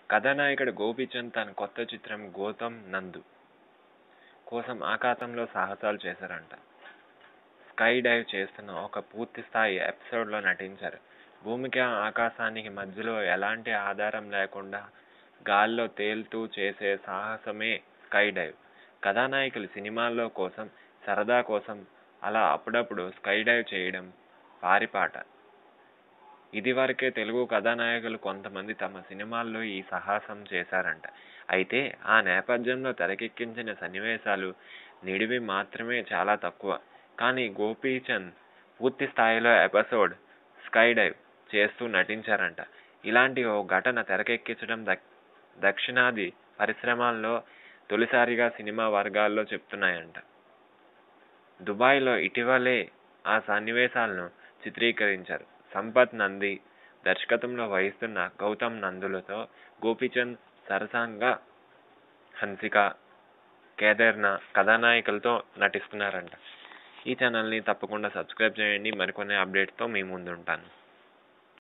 కథానాయకుడు గోపీచంద్ తన కొత్త చిత్రం 'గౌతమ్ నందు' కోసం ఆకాశంలో సాహసాలు చేశారంట. స్కై డైవ్ చేస్తున్న ఒక పూర్తిస్థాయి ఎపిసోడ్లో నటించారు. భూమికి, ఆకాశానికి మధ్యలో ఎలాంటి ఆధారం లేకుండా గాల్లో తేలుతూ చేసే సాహసమే స్కై డైవ్. కథానాయకులు సినిమాల్లో కోసం, సరదా కోసం అలా అప్పుడప్పుడు స్కై డైవ్ చేయడం పరిపాట. ఇదివరకే తెలుగు కథానాయకులు కొంతమంది తమ సినిమాల్లో ఈ సాహసం చేశారట. అయితే ఆ నేపథ్యంలో తెరకెక్కించిన సన్నివేశాలు, నిడివి మాత్రమే చాలా తక్కువ. కానీ గోపీచంద్ పూర్తిస్థాయిలో ఎపిసోడ్ స్కై డైవ్ చేస్తూ నటించారట. ఇలాంటి ఓ ఘటన తెరకెక్కడం దక్షిణాది పరిశ్రమల్లో తొలిసారిగా సినిమా వర్గాలు చెబుతున్నాయట. దుబాయ్లో ఇటీవలే ఆ సన్నివేశాలను చిత్రీకరించారు. సంపత్ నంది దర్శకత్వం వహిస్తున్న 'గౌతమ్ నందు'లో గోపీచంద్ సరసనగా హన్సిక, కేదార్న కథానాయకులతో నటిస్తున్నారట. ఈ ఛానల్ని తప్పకుండా సబ్స్క్రైబ్ చేయండి. మరికొన్ని అప్డేట్స్తో మీ ముందుంటాను.